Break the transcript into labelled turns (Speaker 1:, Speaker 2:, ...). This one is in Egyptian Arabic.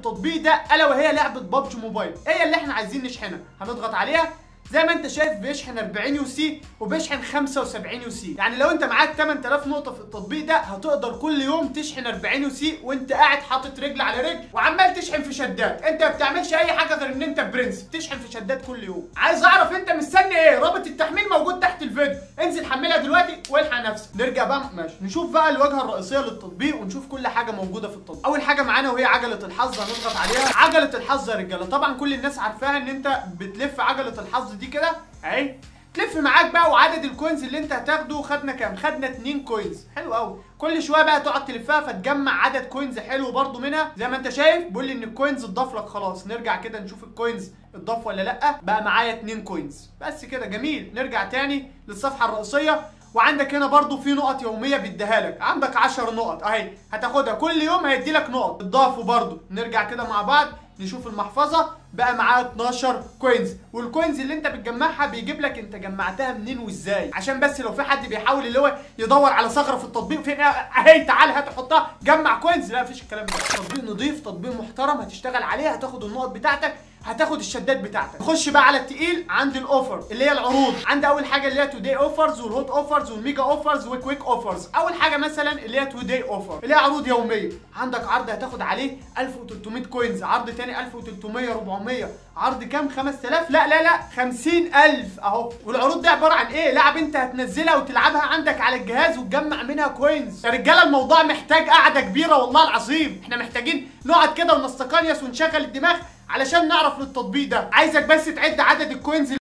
Speaker 1: التطبيق ده الا وهي لعبه بابجي موبايل هي اللي احنا عايزين نشحنها هنضغط عليها زي ما انت شايف بيشحن 40 يو سي وبيشحن 75 يو سي يعني لو انت معاك 8000 نقطه في التطبيق ده هتقدر كل يوم تشحن 40 يو سي وانت قاعد حاطط رجل على رجل وعمال تشحن في شدات انت ما بتعملش اي حاجه غير ان انت برنس بتشحن في شدات كل يوم عايز اعرف انت مستني ايه رابط التحميل موجود تحت الفيديو انزل حملها دلوقتي والحق نفسك نرجع بقى ماشي نشوف بقى الواجهه الرئيسيه للتطبيق ونشوف كل حاجه موجوده في التطبيق اول حاجه معانا وهي عجله الحظ هنضغط عليها عجله الحظ يا رجاله طبعا كل الناس عارفاها ان انت بتلف عجله الحظ دي كده اهي تلف معاك بقى وعدد الكوينز اللي انت هتاخده خدنا كام خدنا 2 كوينز حلو قوي كل شويه بقى تقعد تلفها فتجمع عدد كوينز حلو برضو منها زي ما انت شايف بيقول لي ان الكوينز اتضاف لك خلاص نرجع كده نشوف الكوينز اتضاف ولا لا بقى معايا 2 كوينز بس كده جميل نرجع تاني للصفحه الرئيسيه وعندك هنا برضو في نقط يوميه بيديها لك عندك 10 نقط اهي هتاخدها كل يوم هيدي لك نقط اتضافوا برضو نرجع كده مع بعض نشوف المحفظه بقى معاه 12 كوينز والكوينز اللي انت بتجمعها بيجيب لك انت جمعتها منين وازاي عشان بس لو في حد بيحاول اللي هو يدور على ثغره في التطبيق فين اهي تعال هات حطها جمع كوينز لا مفيش الكلام ده تطبيق نضيف تطبيق محترم هتشتغل عليه هتاخد النقط بتاعتك هتاخد الشدات بتاعتك خش بقى على التقيل عند الاوفر اللي هي العروض عند اول حاجه اللي هي تو داي اوفرز والهوت اوفرز والميجا اوفرز والكويك اوفرز اول حاجه مثلا اللي هي تو داي اوفر اللي هي عروض يوميه عندك عرض هتاخد عليه 1300 كوينز عرض تاني 1300 400 عرض كام 5000 لا لا لا 50000 اهو والعروض دي عباره عن ايه لعب انت هتنزلها وتلعبها عندك على الجهاز وتجمع منها كوينز يا رجاله الموضوع محتاج قعده كبيره والله العظيم احنا محتاجين نقعد كده ونستقنيس ونشغل الدماغ علشان نعرف للتطبيق ده عايزك بس تعد عدد الكوينز